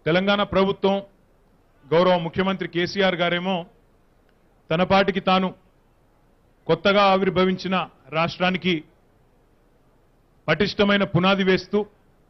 తెలంగాణ ప్రభుత్వం గౌరవ ముఖ్యమంత్రి కేసీఆర్ గారేమో తన పాటికి తాను కొత్తగా ఆవిర్భవించిన రాష్ట్రానికి పటిష్టమైన పునాది వేస్తూ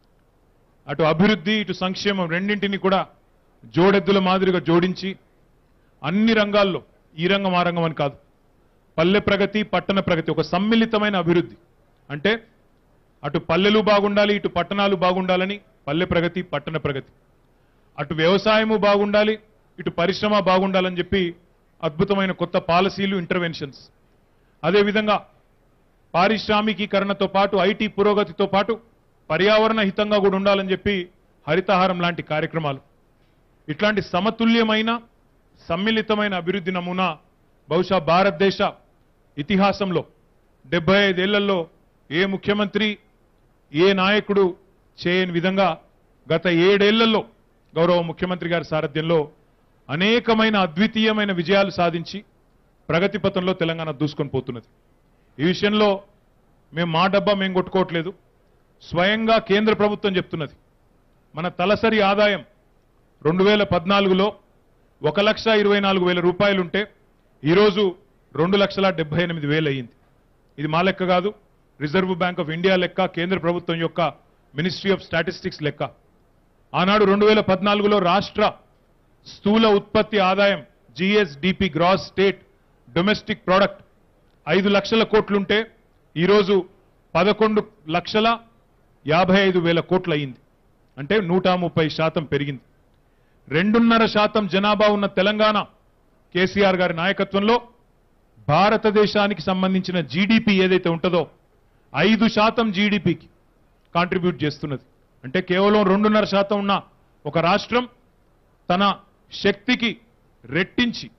అటు అభివృద్ధి ఇటు సంక్షేమం రెండింటిని కూడా జోడెద్దుల మాదిరిగా జోడించి అన్ని రంగాల్లో ఈ రంగం ఆ రంగం అని కాదు పల్లె ప్రగతి పట్టణ ప్రగతి ఒక సమ్మిళితమైన అభివృద్ధి అంటే అటు పల్లెలు బాగుండాలి ఇటు పట్టణాలు బాగుండాలని పల్లె ప్రగతి పట్టణ ప్రగతి అటు వ్యవసాయము బాగుండాలి ఇటు పరిశ్రమ బాగుండాలని చెప్పి అద్భుతమైన కొత్త పాలసీలు ఇంటర్వెన్షన్స్ అదేవిధంగా పారిశ్రామికీకరణతో పాటు ఐటీ పురోగతితో పాటు పర్యావరణ హితంగా కూడా ఉండాలని చెప్పి హరితహారం లాంటి కార్యక్రమాలు ఇట్లాంటి సమతుల్యమైన సమ్మిళితమైన అభివృద్ధి నమూనా బహుశా భారతదేశ ఇతిహాసంలో డెబ్బై ఐదేళ్లలో ఏ ముఖ్యమంత్రి ఏ నాయకుడు చేయని విధంగా గత ఏడేళ్లలో గౌరవ ముఖ్యమంత్రి గారి సారథ్యంలో అనేకమైన అద్వితీయమైన విజయాలు సాధించి ప్రగతి పథంలో తెలంగాణ దూసుకొని పోతున్నది ఈ విషయంలో మేము మా డబ్బా మేము కొట్టుకోవట్లేదు స్వయంగా కేంద్ర ప్రభుత్వం చెప్తున్నది మన తలసరి ఆదాయం రెండు వేల పద్నాలుగులో ఒక లక్ష ఇరవై నాలుగు వేల రూపాయలుంటే ఈరోజు రెండు లక్షల డెబ్బై ఎనిమిది వేలు అయ్యింది ఇది మా లెక్క కాదు రిజర్వ్ బ్యాంక్ ఆఫ్ ఇండియా లెక్క కేంద్ర ప్రభుత్వం యొక్క మినిస్ట్రీ ఆఫ్ స్టాటిస్టిక్స్ లెక్క ఆనాడు రెండు వేల పద్నాలుగులో రాష్ట్ర స్థూల ఉత్పత్తి ఆదాయం GSDP gross state domestic product ఐదు లక్షల కోట్లుంటే ఈరోజు పదకొండు లక్షల యాభై ఐదు వేల కోట్లు అయింది అంటే నూట ముప్పై శాతం పెరిగింది రెండున్నర శాతం జనాభా ఉన్న తెలంగాణ కేసీఆర్ గారి నాయకత్వంలో భారతదేశానికి సంబంధించిన జీడిపి ఏదైతే ఉంటుందో ఐదు శాతం జీడిపికి కాంట్రిబ్యూట్ చేస్తున్నది అంటే కేవలం రెండున్నర శాతం ఉన్న ఒక రాష్ట్రం తన శక్తికి రెట్టించి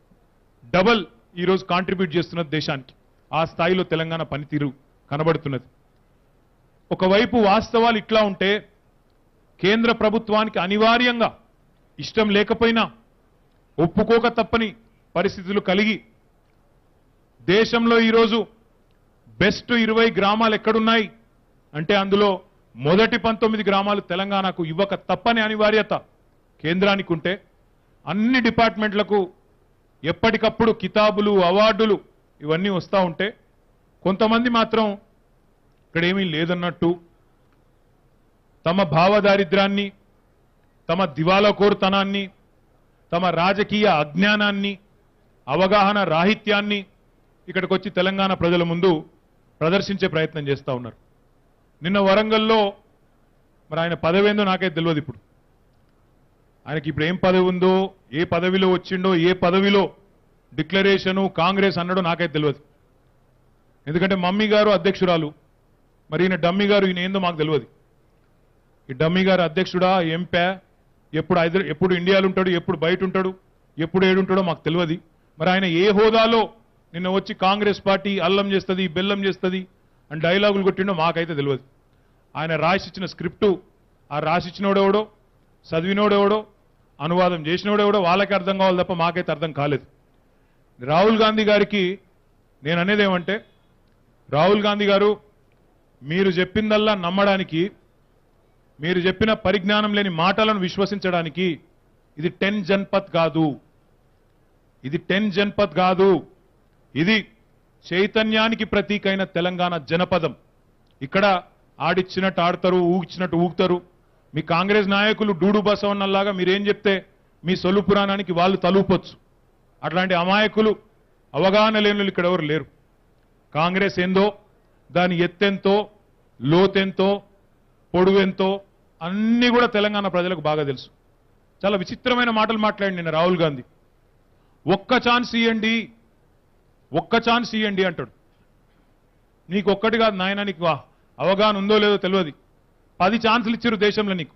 డబల్ ఈరోజు కాంట్రిబ్యూట్ చేస్తున్నది దేశానికి ఆ స్థాయిలో తెలంగాణ పనితీరు కనబడుతున్నది ఒకవైపు వాస్తవాలు ఇట్లా ఉంటే కేంద్ర ప్రభుత్వానికి అనివార్యంగా ఇష్టం లేకపోయినా ఒప్పుకోక తప్పని పరిస్థితులు కలిగి దేశంలో ఈరోజు బెస్ట్ ఇరవై గ్రామాలు ఎక్కడున్నాయి అంటే అందులో మొదటి పంతొమ్మిది గ్రామాలు తెలంగాణకు ఇవ్వక తప్పని అనివార్యత కేంద్రానికి ఉంటే అన్ని డిపార్ట్మెంట్లకు ఎప్పటికప్పుడు కితాబులు అవార్డులు ఇవన్నీ వస్తూ ఉంటే కొంతమంది మాత్రం ఇక్కడ ఏమీ లేదన్నట్టు తమ భావదారిద్రాన్ని తమ దివాలకోరుతనాన్ని తమ రాజకీయ అజ్ఞానాన్ని అవగాహన రాహిత్యాన్ని ఇక్కడికి వచ్చి తెలంగాణ ప్రజల ముందు ప్రదర్శించే ప్రయత్నం చేస్తూ ఉన్నారు నిన్న వరంగల్లో మరి ఆయన పదవి ఏందో నాకైతే తెలియదు ఇప్పుడు ఆయనకి ఇప్పుడు ఏం పదవి ఉందో ఏ పదవిలో వచ్చిండో ఏ పదవిలో డిక్లరేషను కాంగ్రెస్ అన్నాడో నాకైతే తెలియదు ఎందుకంటే మమ్మీ గారు అధ్యక్షురాలు మరి ఈయన డమ్మీ గారు ఈయన ఏందో మాకు తెలియదు ఈ డమ్మీ గారు అధ్యక్షుడా ఎంపా ఎప్పుడు హైదరా ఎప్పుడు ఇండియాలో ఉంటాడు ఎప్పుడు బయట ఉంటాడు ఎప్పుడు ఏడుంటాడో మాకు తెలియదు మరి ఆయన ఏ హోదాలో నిన్న వచ్చి కాంగ్రెస్ పార్టీ అల్లం చేస్తుంది బెల్లం చేస్తుంది అని డైలాగులు కొట్టిండో మాకైతే తెలియదు ఆయన రాసిచ్చిన స్క్రిప్టు ఆ రాసిచ్చినోడెవడో చదివినోడెవడో అనువాదం చేసినోడెవడో వాళ్ళకి అర్థం కావాలి తప్ప మాకైతే అర్థం కాలేదు రాహుల్ గాంధీ గారికి నేను అనేది ఏమంటే రాహుల్ గాంధీ గారు మీరు చెప్పిందల్లా నమ్మడానికి మీరు చెప్పిన పరిజ్ఞానం లేని మాటలను విశ్వసించడానికి ఇది టెన్ జన్పత్ కాదు ఇది టెన్ జన్పత్ కాదు ఇది చైతన్యానికి ప్రతీకైన తెలంగాణ జనపదం ఇక్కడ ఆడిచ్చినట్టు ఆడతారు ఊగిచ్చినట్టు ఊగుతారు మీ కాంగ్రెస్ నాయకులు డూడు బసవన్నల్లాగా మీరేం చెప్తే మీ సొల్లు పురాణానికి వాళ్ళు తలూపొచ్చు అట్లాంటి అమాయకులు అవగాహన లేని వాళ్ళు ఇక్కడ ఎవరు లేరు కాంగ్రెస్ ఏందో దాని ఎత్తెంతో లోతెంతో పొడువెంతో అన్నీ కూడా తెలంగాణ ప్రజలకు బాగా తెలుసు చాలా విచిత్రమైన మాటలు మాట్లాడి నిన్న రాహుల్ గాంధీ ఒక్క ఛాన్స్ ఇవ్వండి ఒక్క ఛాన్స్ ఇవ్వండి అంటాడు నీకు ఒక్కటి కాదు నాయన నీకు ఆ అవగాహన ఉందో లేదో తెలియదు పది ఛాన్సులు ఇచ్చారు దేశంలో నీకు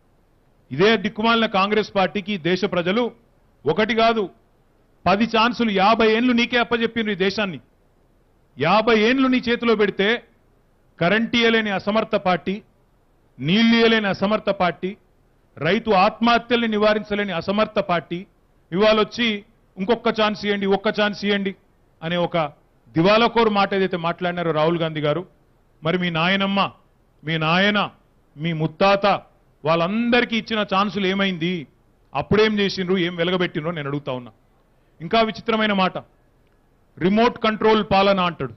ఇదే దిక్కుమాలిన కాంగ్రెస్ పార్టీకి ఈ దేశ ప్రజలు ఒకటి కాదు పది ఛాన్సులు యాభై ఏండ్లు నీకే అప్పచెప్పిండ్రు ఈ దేశాన్ని యాభై ఏండ్లు నీ చేతిలో పెడితే కరెంట్ ఇయ్యలేని అసమర్థ పార్టీ నీళ్లు ఇయ్యలేని అసమర్థ పార్టీ రైతు ఆత్మహత్యల్ని నివారించలేని అసమర్థ పార్టీ ఇవాళ వచ్చి ఇంకొక ఛాన్స్ ఇవ్వండి ఒక్క ఛాన్స్ ఇవ్వండి అనే ఒక దివాలకోరు మాట ఏదైతే మాట్లాడినారో రాహుల్ గాంధీ గారు మరి మీ నాయనమ్మ మీ నాయన మీ ముత్తాత వాళ్ళందరికీ ఇచ్చిన ఛాన్సులు ఏమైంది అప్పుడేం చేసిండ్రు ఏం వెలగబెట్టిండ్రో నేను అడుగుతా ఉన్నా ఇంకా విచిత్రమైన మాట రిమోట్ కంట్రోల్ పాలన అంటాడు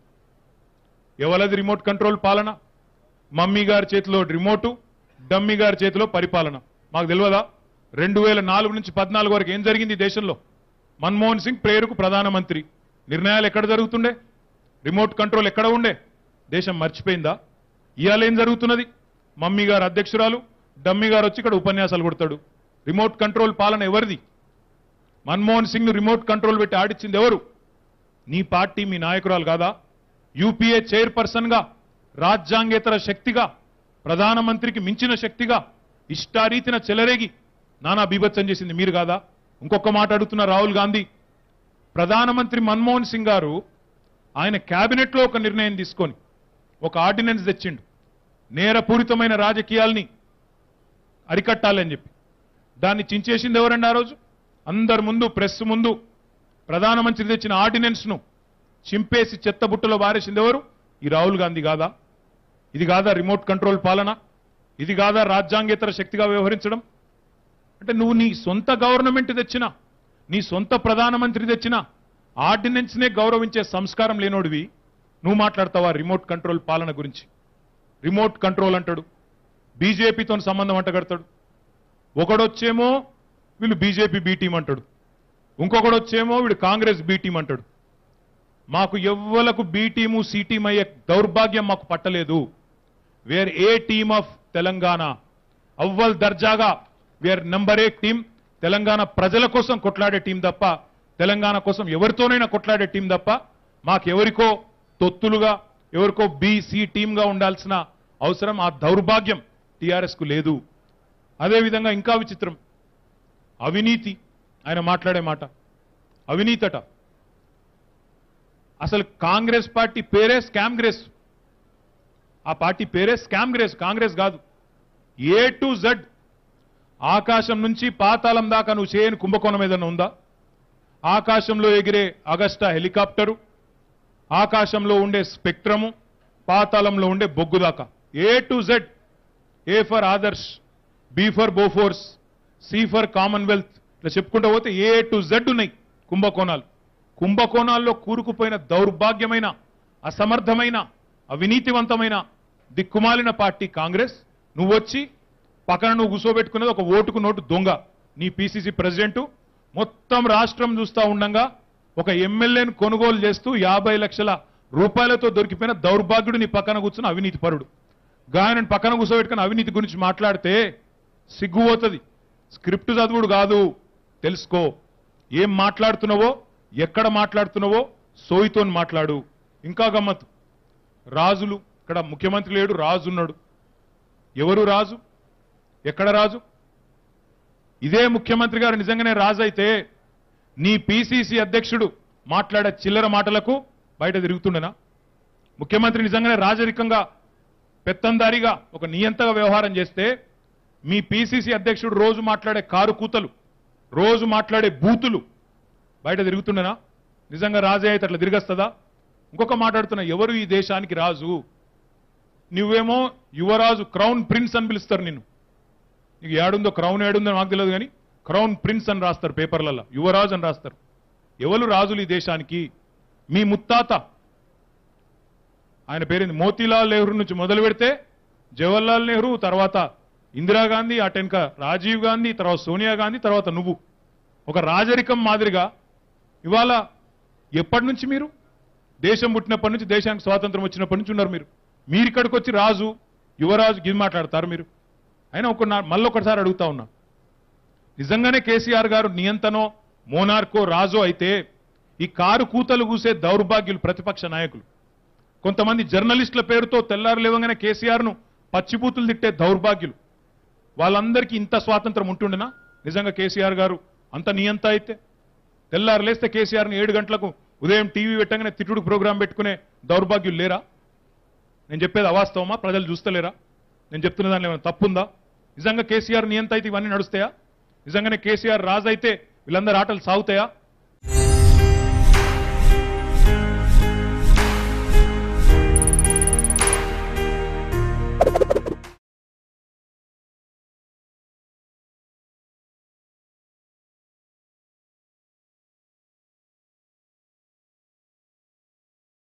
ఎవలది రిమోట్ కంట్రోల్ పాలన మమ్మీ గారి చేతిలో రిమోటు డమ్మీ గారి చేతిలో పరిపాలన మాకు తెలియదా రెండు వేల నాలుగు నుంచి పద్నాలుగు వరకు ఏం జరిగింది ఈ దేశంలో మన్మోహన్ సింగ్ ప్రేరుకు ప్రధానమంత్రి నిర్ణయాలు ఎక్కడ జరుగుతుండే రిమోట్ కంట్రోల్ ఎక్కడ ఉండే దేశం మర్చిపోయిందా ఇవాళ ఏం జరుగుతున్నది మమ్మీ గారు అధ్యక్షురాలు డమ్మీ గారు వచ్చి ఇక్కడ ఉపన్యాసాలు కొడతాడు రిమోట్ కంట్రోల్ పాలన ఎవరిది మన్మోహన్ సింగ్ ను రిమోట్ కంట్రోల్ పెట్టి ఆడిచ్చింది ఎవరు నీ పార్టీ మీ నాయకురాలు కాదా యూపీఏ చైర్పర్సన్ గా రాజ్యాంగేతర శక్తిగా ప్రధానమంత్రికి మించిన శక్తిగా ఇష్టారీతిన చెలరేగి నానా బీభత్సం చేసింది మీరు కాదా ఇంకొక మాట అడుగుతున్న రాహుల్ గాంధీ ప్రధానమంత్రి మన్మోహన్ సింగ్ గారు ఆయన కేబినెట్ లో ఒక నిర్ణయం తీసుకొని ఒక ఆర్డినెన్స్ తెచ్చిండు నేరపూరితమైన రాజకీయాల్ని అరికట్టాలని చెప్పి దాన్ని చించేసింది ఎవరండి ఆ రోజు అందరి ముందు ప్రెస్ ముందు ప్రధానమంత్రి తెచ్చిన ఆర్డినెన్స్ ను చింపేసి చెత్తబుట్టలో బారేసింది ఎవరు ఈ రాహుల్ గాంధీ కాదా ఇది కాదా రిమోట్ కంట్రోల్ పాలన ఇది కాదా రాజ్యాంగేతర శక్తిగా వ్యవహరించడం అంటే నువ్వు నీ సొంత గవర్నమెంట్ తెచ్చిన నీ సొంత ప్రధానమంత్రి తెచ్చిన ఆర్డినెన్స్ నే గౌరవించే సంస్కారం లేనోడివి నువ్వు మాట్లాడతావా రిమోట్ కంట్రోల్ పాలన గురించి రిమోట్ కంట్రోల్ అంటాడు బీజేపీతో సంబంధం అంటగడతాడు ఒకడొచ్చేమో వీళ్ళు బీజేపీ బీ టీం అంటాడు ఇంకొకడొచ్చేమో వీడు కాంగ్రెస్ బీ టీం అంటాడు మాకు ఎవ్వలకు బీ టీము సి టీం అయ్యే దౌర్భాగ్యం మాకు పట్టలేదు we're A team of Telangana అవ్వల్ దర్జాగా we're number A team Telangana ప్రజల కోసం కొట్లాడే టీం తప్ప తెలంగాణ కోసం ఎవరితోనైనా కొట్లాడే టీం తప్ప మాకెవరికో తొత్తులుగా ఎవరికో బి సి టీంగా ఉండాల్సిన అవసరం ఆ దౌర్భాగ్యం టీఆర్ఎస్ కు లేదు అదేవిధంగా ఇంకా విచిత్రం అవినీతి ఆయన మాట్లాడే మాట అవినీతట అసలు కాంగ్రెస్ పార్టీ పేరే స్కామ్ గ్రేస్ ఆ పార్టీ పేరే స్కామ్ గ్రేస్ కాంగ్రెస్ కాదు ఏ టు జెడ్ ఆకాశం నుంచి పాతాళం దాకా నువ్వు చేయని కుంభకోణం ఏదైనా ఉందా ఆకాశంలో ఎగిరే అగస్టా హెలికాప్టరు ఆకాశంలో ఉండే స్పెక్ట్రము పాతాళంలో ఉండే బొగ్గు దాకా A to Z A for Adarsh B for Bofors C for Commonwealth ఇట్లా చెప్పుకుంటూ పోతే ఏ టు జెడ్ ఉన్నాయి కుంభకోణాలు కుంభకోణాల్లో కూరుకుపోయిన దౌర్భాగ్యమైన అసమర్థమైన అవినీతివంతమైన దిక్కుమాలిన పార్టీ కాంగ్రెస్ నువ్వు వచ్చి పక్కన నువ్వు కూర్చోబెట్టుకున్నది ఒక ఓటుకు నోటు దొంగ నీ పిసిసి ప్రెసిడెంట్ మొత్తం రాష్ట్రం చూస్తా ఉండంగా ఒక ఎమ్మెల్యేను కొనుగోలు చేస్తూ యాభై లక్షల రూపాయలతో దొరికిపోయిన దౌర్భాగ్యుడు నీ పక్కన కూర్చున్న అవినీతి పరుడు గాయనని పక్కన కూర్చోబెట్టుకుని అవినీతి గురించి మాట్లాడితే సిగ్గుపోతుంది స్క్రిప్ట్ చదువుడు కాదు తెలుసుకో ఏం మాట్లాడుతున్నావో ఎక్కడ మాట్లాడుతున్నావో సోయితో మాట్లాడు ఇంకా గమ్మత్తు రాజులు ఇక్కడ ముఖ్యమంత్రి లేడు రాజు ఉన్నాడు ఎవరు రాజు ఎక్కడ రాజు ఇదే ముఖ్యమంత్రి గారు నిజంగానే రాజు అయితే నీ పిసిసి అధ్యక్షుడు మాట్లాడే చిల్లర మాటలకు బయట తిరుగుతుండేనా ముఖ్యమంత్రి నిజంగానే రాజరికంగా పెత్తందారిగా ఒక నియంతగా వ్యవహారం చేస్తే మీ పిసిసి అధ్యక్షుడు రోజు మాట్లాడే కారు కూతలు రోజు మాట్లాడే బూతులు బయట తిరుగుతుండేనా నిజంగా రాజే అయితే అట్లా తిరిగస్తుందా ఇంకొక మాట్లాడుతున్నా ఎవరు ఈ దేశానికి రాజు నువ్వేమో యువరాజు క్రౌన్ ప్రిన్స్ అని పిలుస్తారు నిన్ను నీకు ఏడుందో క్రౌన్ ఏడుందో నాకు తెలియదు కానీ క్రౌన్ ప్రిన్స్ అని రాస్తారు పేపర్లలో యువరాజు అని రాస్తారు ఎవరు రాజులు ఈ దేశానికి మీ ముత్తాత ఆయన పేరేంది మోతీలాల్ నెహ్రూ నుంచి మొదలు పెడితే జవహర్లాల్ నెహ్రూ తర్వాత ఇందిరాగాంధీ అటెనక రాజీవ్ గాంధీ తర్వాత సోనియా గాంధీ తర్వాత నువ్వు ఒక రాజరికం మాదిరిగా ఇవాళ ఎప్పటి నుంచి మీరు దేశం పుట్టినప్పటి నుంచి దేశానికి స్వాతంత్రం వచ్చినప్పటి నుంచి ఉన్నారు మీరు మీరు ఇక్కడికి వచ్చి రాజు యువరాజు గిది మాట్లాడతారు మీరు అయినా ఒక మళ్ళీ ఒకసారి అడుగుతా ఉన్నా నిజంగానే కేసీఆర్ గారు నియంతనో మోనార్కో రాజో అయితే ఈ కారు కూతలు కూసే దౌర్భాగ్యులు ప్రతిపక్ష నాయకులు కొంతమంది జర్నలిస్టుల పేరుతో తెల్లారు లేవగానే కేసీఆర్ ను పచ్చిబూతులు తిట్టే దౌర్భాగ్యులు వాళ్ళందరికీ ఇంత స్వాతంత్రం ఉంటుండేనా నిజంగా కేసీఆర్ గారు అంత నియంత అయితే తెల్లారు లేస్తే కేసీఆర్ని ఏడు గంటలకు ఉదయం టీవీ పెట్టగానే తిట్టుడు ప్రోగ్రాం పెట్టుకునే దౌర్భాగ్యులు లేరా నేను చెప్పేది అవాస్తవమా ప్రజలు చూస్తలేరా నేను చెప్తున్న దానిలో ఏమైనా తప్పుందా నిజంగా కేసీఆర్ నియంత అయితే ఇవన్నీ నడుస్తాయా నిజంగానే కేసీఆర్ రాజు అయితే వీళ్ళందరూ ఆటలు సాగుతాయా